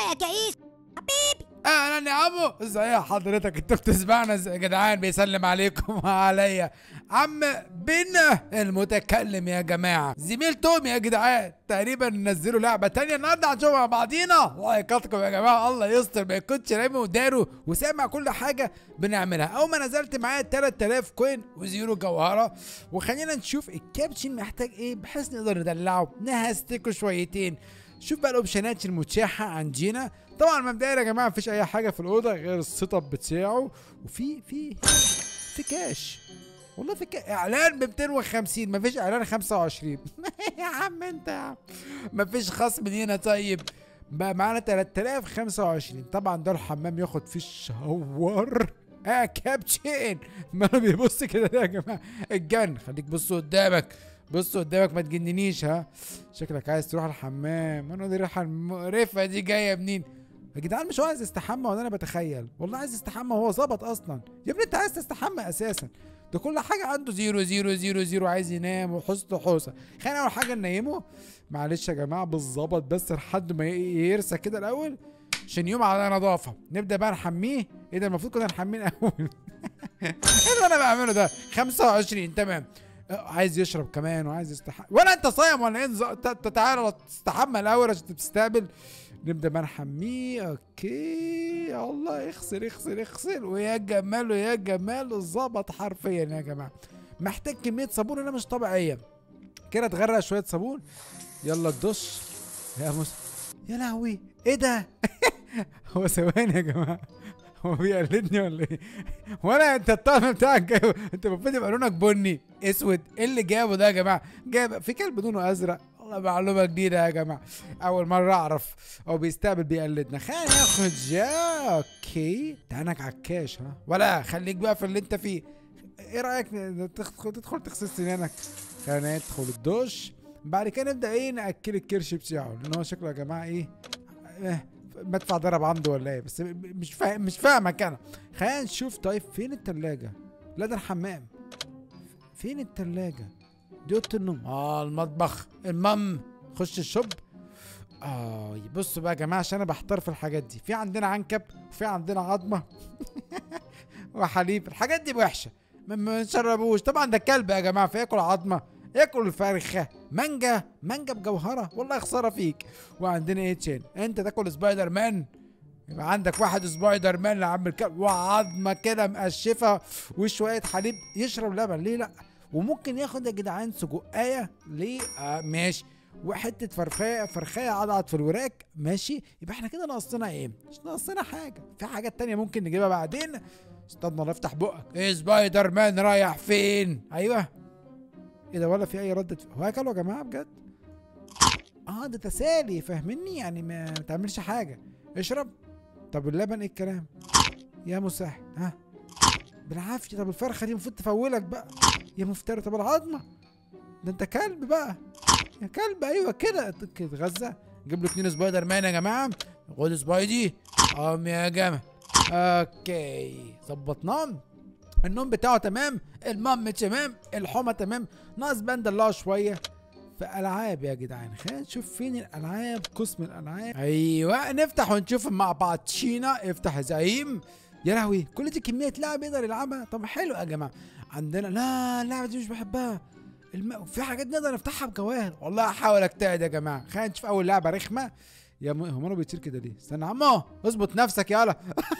ازيك يا عيسى حبيبي اهلا يا عمو ازاي حضرتك انتوا بتسمعنا ازاي يا جدعان بيسلم عليكم وعليا عم بنا المتكلم يا جماعه زميل تومي يا جدعان تقريبا نزلوا لعبه تانية النهارده هنشوفها مع بعضينا لايكاتكم يا جماعه الله يستر ما يكونش رامي وداره وسامع كل حاجه بنعملها اول ما نزلت معايا 3000 كوين وزيرو جوهره وخلينا نشوف الكابتشن محتاج ايه بحيث نقدر ندلعه نهستكوا شويتين شوف بقى الاوبشنات المتاحه عندنا طبعا مبدئيا يا جماعه مفيش اي حاجه في الاوضه غير السيت اب بتاعه وفي في في كاش والله في كاش اعلان ب 250 مفيش اعلان 25 يا عم انت يا عم مفيش خصم هنا طيب بقى معانا 3025 طبعا ده الحمام ياخد فيه الشاور اه كابتشين ما بيبص كده ليه يا جماعه الجن خليك بص قدامك بص قدامك ما تجننيش ها شكلك عايز تروح الحمام انا دي الريحه المقرفه دي جايه منين يا جدعان مش هو عايز يستحمى ولا انا بتخيل والله عايز يستحمى وهو ظبط اصلا يا ابني انت عايز تستحمى اساسا ده كل حاجه عنده زيرو زيرو زيرو زيرو عايز ينام وحوسته حوسه خلينا اول حاجه ننيمه معلش يا جماعه بالظبط بس لحد ما ي- يرسى كده الاول عشان يوم على نظافه نبدا بقى نحميه ايه ده المفروض كنا نحميه الاول ايه اللي انا بعمله ده 25 تمام آه، عايز يشرب كمان وعايز يستحمى ولا انت صايم ولا ايه نظ- ت- ت- تعالى تستحمى الاول عشان تستقبل نبدا بقى نحميه اوكي الله يغسل يغسل يغسل ويا جمال ويا جمال ظبط حرفيا يا جماعه محتاج كميه صابون انا مش طبيعيه كده تغرق شويه صابون يلا الدش يا مس يا لهوي ايه ده هو ثواني يا جماعه هو بيقلدني ولا ايه؟ ولا انت الطقم بتاعك جاي انت المفروض يبقى لونك بني اسود ايه اللي جابه ده يا جماعه؟ جاب في كلب لونه ازرق والله معلومه جديده يا جماعه اول مره اعرف هو بيستقبل بيقلدنا خلينا ناخد جا اوكي تعانك عكاش ها ولا خليك بقى في اللي انت فيه ايه رايك ن- تدخل تدخل تغسل سنانك خلينا ندخل الدش بعد كده نبدا ايه ناكل الكرش بتاعه لان هو شكله يا جماعه ايه اه مدفع ضرب عنده ولا ايه بس م- مش فاهم مش فاهمك انا خلينا نشوف طيب فين التلاجة لا ده الحمام فين التلاجة دي اوضه النوم اه المطبخ المم خش الشوب اه بصوا بقى يا جماعه عشان انا بحتار في الحاجات دي في عندنا عنكب وفي عندنا عظمه وحليب الحاجات دي وحشه ما- ما نشربوش طبعا ده كلب يا جماعه فياكل عظمه ياكل فرخه مانجا مانجا بجوهره والله خساره فيك وعندنا ايه تاني انت تاكل سبايدر مان يبقى عندك واحد سبايدر مان لعم الكلب وعظمه كده مقشفه وشويه حليب يشرب لبن ليه لا وممكن ياخد يا جدعان سجقايه ليه آه ماشي وحته فرخايه فرخايه عضعت في الوراك ماشي يبقى احنا كده ناقصنا ايه مش ناقصنا حاجه في حاجات تانية ممكن نجيبها بعدين استنى نفتح بقك ايه سبايدر مان رايح فين ايوه ايه ده ولا في اي ردة هو اكلوا يا جماعه بجد اه ده تسالي فاهمني يعني ما ما تعملش حاجه اشرب طب اللبن ايه الكلام يا مساح ها بالعافيه طب الفرخه دي المفروض تفولك بقى يا مفتري طب العظمه ده انت كلب بقى يا كلب ايوه كده تتغذى جيب له اتنين سبايدر مان يا جماعه خد سبايدي قام يا جماعه اوكي ظبطناه النوم بتاعه تمام المام تمام الحمى تمام ناقص بقى ندلعه شويه في العاب يا جدعان خلينا نشوف فين الالعاب قسم الالعاب ايوه نفتح ونشوف مع بعض شينا افتح زعيم يا لهوي كل دي كميه لعب يقدر يلعبها طب حلو يا جماعه عندنا لا اللعبه دي مش بحبها الم... في حاجات نقدر نفتحها بجواهر والله هحاول اجتهد يا جماعه خلينا نشوف اول لعبه رخمه يا م... هو مانو بيطير كده ليه استنى يا عمو اظبط نفسك يالا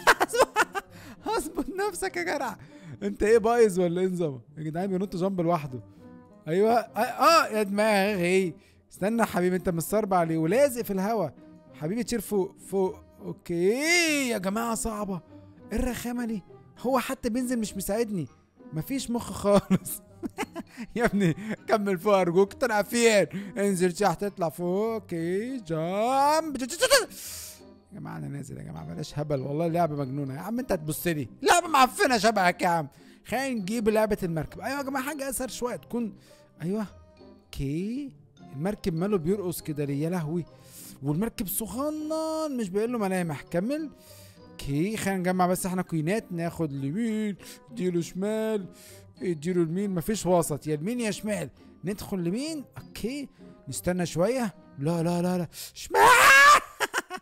اظبط نفسك يا جدع انت ايه بايظ ولا ايه نظامك يا جدعان بينط جنب لوحده ايوه اه, آه يا دماغي استنى يا حبيبي انت مستربع ليه ولازق في الهوا حبيبي تشير فوق فوق اوكي يا جماعه صعبه ايه الرخامه دي هو حتى بينزل مش مساعدني مفيش مخ خالص يا ابني كمل فوق ارجوك طلع فين انزل تحت اطلع فوق اوكي جامب يا جماعه انا نازل يا جماعه بلاش هبل والله لعبه مجنونه يا عم انت هتبص لي لعبه معفنه شبهك يا عم خلينا نجيب لعبه المركب ايوه يا جماعه حاجه اسهل شويه تكون ايوه اوكي المركب ماله بيرقص كده ليه يا لهوي والمركب صغنن مش باين له ملامح كمل اوكي خلينا نجمع بس احنا كوينات ناخد اليمين اديله شمال اديله اليمين مفيش وسط يا يمين يا شمال ندخل يمين اوكي نستنى شويه لا لا لا لا شمال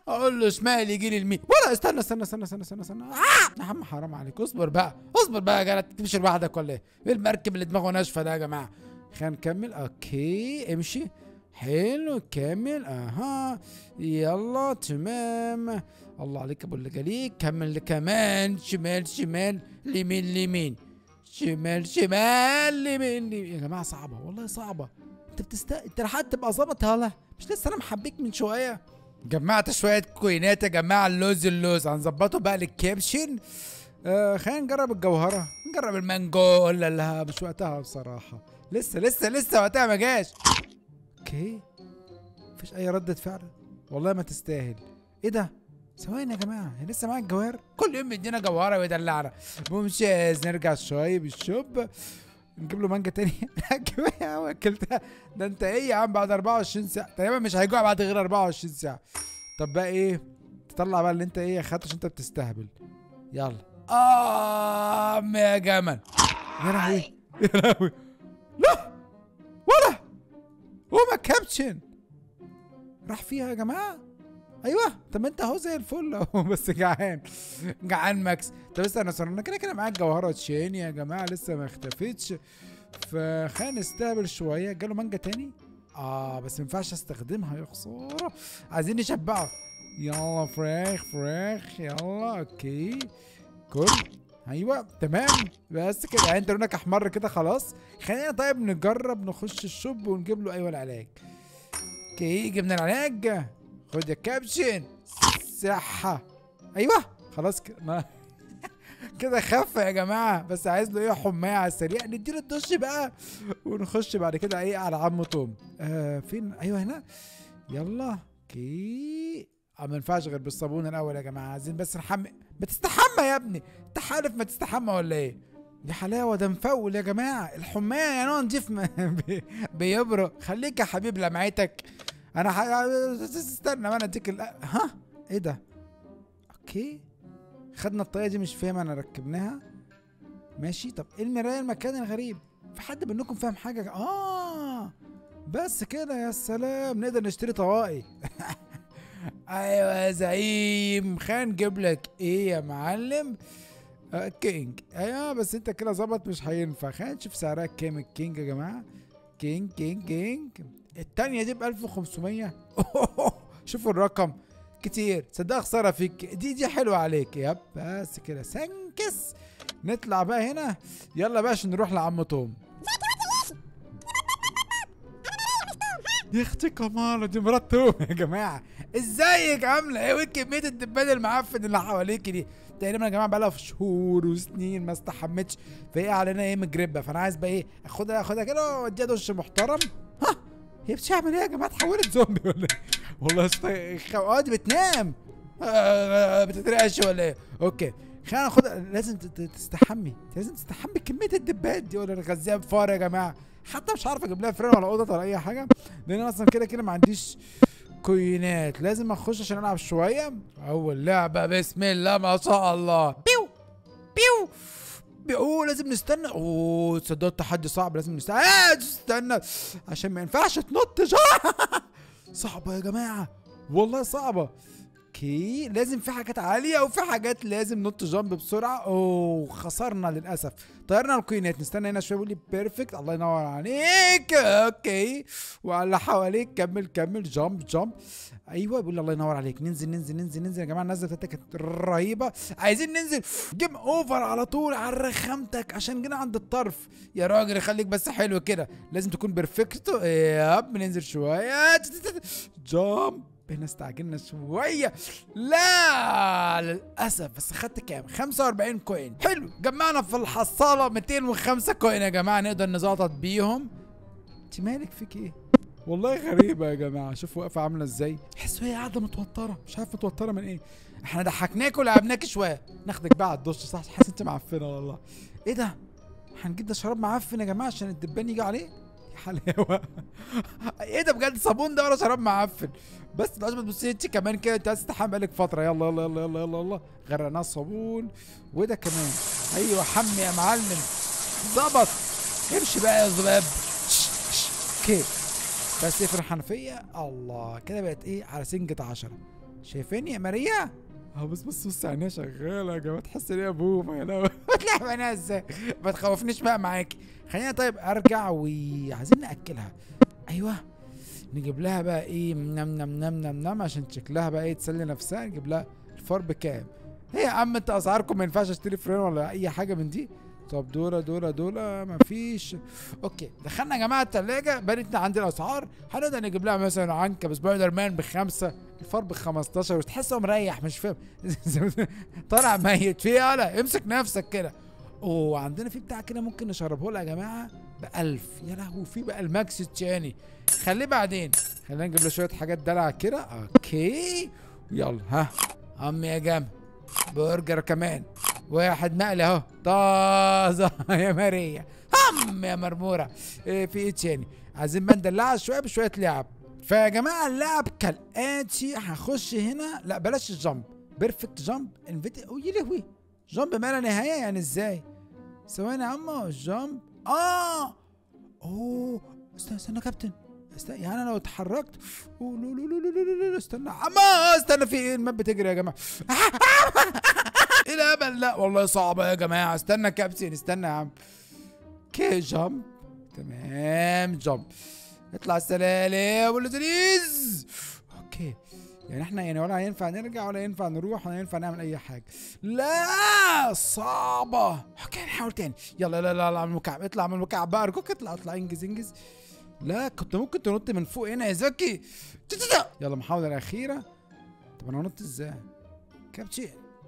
اقول له شمال يجي لي اليمين ولا استنى استنى استنى استنى استنى, استنى. آه! يا عم حرام عليك اصبر بقى اصبر بقى يا جدع تمشي لوحدك ولا ايه ايه المركب اللي دماغه ناشفه ده يا جماعه خلينا نكمل اوكي امشي حلو كمل اها يلا تمام الله عليك ابو اللي جاليك كمل كمان شمال شمال ليمين ليمين شمال شمال يمين يمين. يا جماعه صعبه والله صعبه انت بتست انت لحد تبقى ظابط هلا مش لسه انا محبيك من شويه جمعت شويه كوينات يا جماعه اللوز اللوز هنظبطه بقى للكابشن آه خلينا نجرب الجوهره نجرب المانجو ولا لا مش وقتها بصراحه لسه لسه لسه وقتها ما جاش اوكي مفيش اي ردة فعل والله ما تستاهل ايه ده ثواني يا جماعه هي لسه معاك جواهر كل يوم بيدينا جوهره ويدلعنا ممتاز نرجع شويه بالشوب نجيب له مانجا تاني لا كفايه قوي اكلتها ده انت ايه يا عم بعد 24 ساعه تقريبا مش هيجوع بعد غير 24 ساعه طب بقى ايه تطلع بقى اللي انت ايه اخدته عشان انت بتستهبل يلا اه يا جمل يا لهوي يا لهوي لا ولا هو ما كابتشن راح فيها يا جماعه ايوه طب ما انت اهو زي الفل اهو بس جعان جعان ماكس طب استنى استنى انا كده كده معاك جوهره تشين يا جماعه لسه ما اختفتش فخلينا نستقبل شويه جاله مانجا تاني اه بس ما ينفعش استخدمها يا خساره عايزين نشبعه يلا فراخ فراخ يلا اوكي كل ايوه تمام بس كده يعني انت لونك احمر كده خلاص خلينا طيب نجرب نخش الشوب ونجيب له ايوه العلاج اوكي جبنا العلاج خد يا كابشن صحة ايوه خلاص كده ما كده خف يا جماعة بس عايز له ايه حماية على السريع نديله الدش بقى ونخش بعد كده ايه على عم توم آه فين ايوه هنا يلا اوكي اه ما ينفعش غير بالصابون الاول يا جماعة عايزين بس نحمي ما تستحمى يا ابني انت حالف ما تستحمى ولا ايه دي حلاوة ده مفول يا جماعة الحماية يعني هو نضيف م- بي- بيبرق خليك يا حبيب لمعتك انا ح... استنى ما انا اديك ال... ها ايه ده اوكي خدنا الطريقه دي مش فاهم انا ركبناها ماشي طب ايه المرايه المكان الغريب في حد منكم فاهم حاجه اه بس كده يا سلام نقدر نشتري طواقي ايوه يا زعيم خلينا نجيب لك ايه يا معلم آه كينج ايوه بس انت كده ظبط مش هينفع خلينا نشوف سعرها كام الكينج يا جماعه كينج كينج كينج التانية دي ب 1500 شوفوا الرقم كتير صدق خسارة فيك دي دي حلوة عليك يب بس كده سنكس نطلع بقى هنا يلا بقى عشان نروح لعم توم يا اختي كمالة دي مرات توم يا جماعة ازيك عاملة ايه وايه كمية الدبان المعفن اللي حواليك دي تقريبا يا جماعة بقالها في شهور وسنين ما استحمتش فهي علينا ايه مجربة فانا عايز بقى ايه اخدها اخدها كده واديها دش محترم ها هي بتعمل ايه يا جماعه اتحولت زومبي ولا ايه؟ والله است... اه دي بتنام آه بتترعش ولا ايه؟ اوكي خلينا ناخدها لازم ت- ت- تستحمي لازم تستحمي كميه الدبات دي ولا نغذيها بفار يا جماعه حتى مش عارف اجيب لها فرن ولا قطط ولا اي حاجه لان انا اصلا كده كده ما عنديش كوينات لازم اخش عشان العب شويه اول لعبه بسم الله ما شاء الله بيو بيو اوه لازم نستنى اوه تصدقوا التحدي صعب لازم نستنى آه استنى عشان ما ينفعش تنط جا- صعبة يا جماعة والله صعبة اوكي لازم في حاجات عالية وفي حاجات لازم نط جامب بسرعة اوه خسرنا للأسف طيرنا الكوينات نستنى هنا شوية بيقول لي بيرفكت الله ينور عليك اوكي وعلى اللي حواليك كمل كمل جامب جامب ايوه بيقول لي الله ينور عليك ننزل ننزل ننزل ننزل يا جماعه النزله بتاعتك كانت رهيبه عايزين ننزل جيم اوفر على طول على رخامتك عشان جينا عند الطرف يا راجل خليك بس حلو كده لازم تكون بيرفكتو ياب ننزل شويه جامب هنا استعجلنا شويه لا للاسف بس خدت كام 45 كوين حلو جمعنا في الحصاله 205 كوين يا جماعه نقدر نزقطط بيهم انت مالك فيك ايه والله غريبة يا جماعة شوف واقفة عاملة ازاي تحس وهي قاعدة متوترة مش عارف متوترة من ايه احنا ضحكناك ولعبناك شوية ناخدك بقى على الدش صح حاسس انت معفنة والله ايه ده هنجيب ده شراب معفن يا جماعة عشان الدبان يجي عليه يا حلاوة ايه ده بجد صابون ده ولا شراب معفن بس لازم تبصي انت كمان كده انت عايز تستحمى بقالك فترة يلا يلا يلا يلا يلا يلا غرقناه صابون وده كمان ايوه حمي يا معلم ظبط امشي بقى يا ذباب اوكي بس اقفل الحنفية الله كده بقت ايه على سنجة عشرة شايفيني يا ماريا اه بس بص بص عينيها شغاله يا جماعه تحس ان هي بومه يا لهوي بتلعب عينيها ازاي ما تخوفنيش بقى معاكي خلينا طيب ارجع وعايزين ناكلها ايوه نجيب لها بقى ايه نم نم نم نم نم عشان شكلها بقى ايه تسلي نفسها نجيب لها الفار بكام ايه يا عم انت اسعاركم ما ينفعش اشتري فرين ولا اي حاجه من دي طب دولة دولة دولة مفيش اوكي دخلنا يا جماعه التلاجة بنت عندي الاسعار هنقدر نجيب لها مثلا عنكب سبايدر مان بخمسة الفار ب 15 وتحسه مريح مش فاهم طالع ميت في ايه يالا امسك نفسك كده اوه عندنا في بتاع كده ممكن نشربه لها يا جماعه ب 1000 يا لهوي في بقى الماكس التاني خليه بعدين خلينا نجيب له شويه حاجات دلع كده اوكي يلا ها عم يا جامع برجر كمان واحد مقلي اهو طازه يا ماريا هم يا مرموره إيه في ايه تاني عايزين بقى ندلعها شويه بشويه لعب فيا جماعه اللعب كالاتي هخش هنا لا بلاش الجامب بيرفكت جامب انفيتي اوه يا لهوي جامب ما لا نهايه يعني ازاي ثواني يا عم الجامب اه اوه استنى استنى يا كابتن استنى يعني انا لو اتحركت اوه لو لو لو لو لو لو استنى عما استنى في ايه الماب بتجري يا جماعه ايه الهبل لا والله صعبه يا جماعه استنى يا كابتن استنى يا عم اوكي جامب تمام جامب اطلع السلالم واللزليز اوكي يعني احنا يعني ولا ينفع نرجع ولا ينفع نروح ولا ينفع نعمل اي حاجه لا صعبه اوكي نحاول تاني يلا لا لا لا من المكعب اطلع من المكعب بقى ارجوك اطلع اطلع انجز انجز لا كنت ممكن تنط من فوق هنا يا زكي يلا محاولة الأخيرة طب أنا هنط إزاي؟ كابتن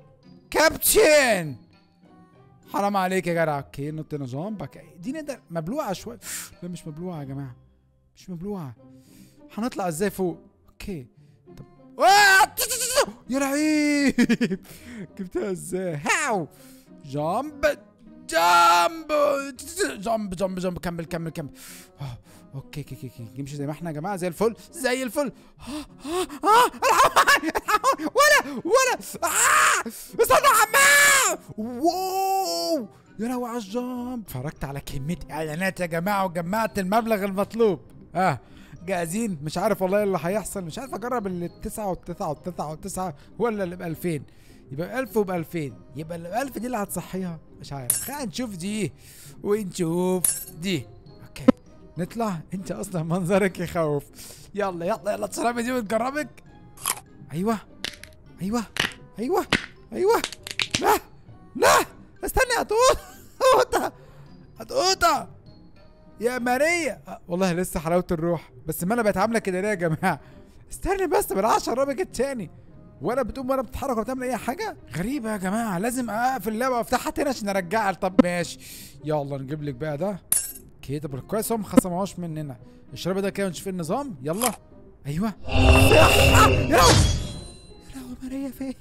كابتن حرام عليك يا جدع اوكي نط هنا جامبك دي نقدر مبلوعة شوية لا مش مبلوعة يا جماعة مش مبلوعة هنطلع ازاي فوق اوكي طب آه! يا لعيب جبتها ازاي هاو جامب جامب جامب جامب جامب كمل كمل كمل آه، اوكي اوكي اوكي نمشي زي ما احنا يا جماعه زي الفل زي الفل آه، آه، آه، الحقوني، الحقوني، ولا ولا آه، استنى يا عمام واو يا لهوي على الجامب اتفرجت على كميه اعلانات يا جماعه وجمعت المبلغ المطلوب اه جاهزين مش عارف والله اللي هيحصل مش عارف اجرب التسعة والتسعة والتسعة والتسعة ولا اللي ب 2000 يبقى 1000 وب 2000 يبقى ال 1000 دي اللي هتصحيها مش عارف خلينا نشوف دي ونشوف دي اوكي نطلع انت اصلا منظرك يخوف يلا يلا يلا تشربي دي وتجربك ايوه ايوه ايوه ايوه لا لا استني يا توته هتقوطه يا ماريا أه، والله لسه حلاوه الروح بس ما انا بقت عامله كده ليه يا جماعه استني بس بالعشرة شربك التاني ولا بتقوم ولا بتتحرك ولا بتعمل اي حاجه غريبه يا جماعه لازم اقفل اللعبه وافتحها تاني عشان ارجعها طب ماشي يلا نجيب لك بقى ده اوكي طب كويس هم ما خصموهاش مننا اشربي ده كده ونشوف إيه النظام يلا ايوه يا لهوي يا لهوي ماريا فين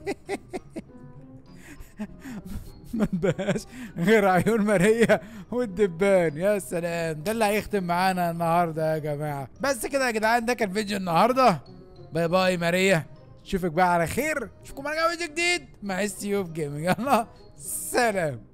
ما بقاش غير عيون ماريا والدبان يا سلام ده اللي هيختم معانا النهارده يا جماعه بس كده يا جدعان ده كان فيديو النهارده باي باي ماريا اشوفك بقى على خير اشوفكم على فيديو جديد مع ستيوب جيمنج يلا سلام